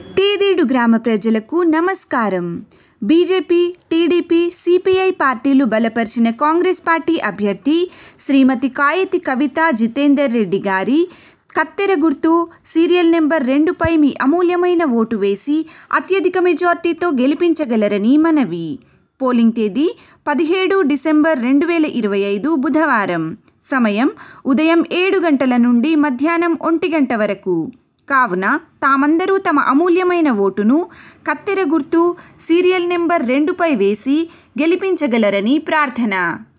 తేదేడు గ్రామ ప్రజలకు నమస్కారం బీజేపీ టీడీపీ సిపిఐ పార్టీలు బలపరిచిన కాంగ్రెస్ పార్టీ అభ్యర్థి శ్రీమతి కాయతి కవిత జితేందర్ రెడ్డి గారి కత్తెర గుర్తు సీరియల్ నెంబర్ రెండుపై మీ అమూల్యమైన ఓటు వేసి అత్యధిక మెజార్టీతో గెలిపించగలరని మనవి పోలింగ్ తేదీ పదిహేడు డిసెంబర్ రెండు వేల ఇరవై ఐదు బుధవారం సమయం ఉదయం ఏడు గంటల నుండి మధ్యాహ్నం ఒంటి గంట వరకు కావున తామందరూ తమ అమూల్యమైన ఓటును కత్తెర గుర్తు సీరియల్ నెంబర్ రెండుపై వేసి గెలిపించగలరని ప్రార్థన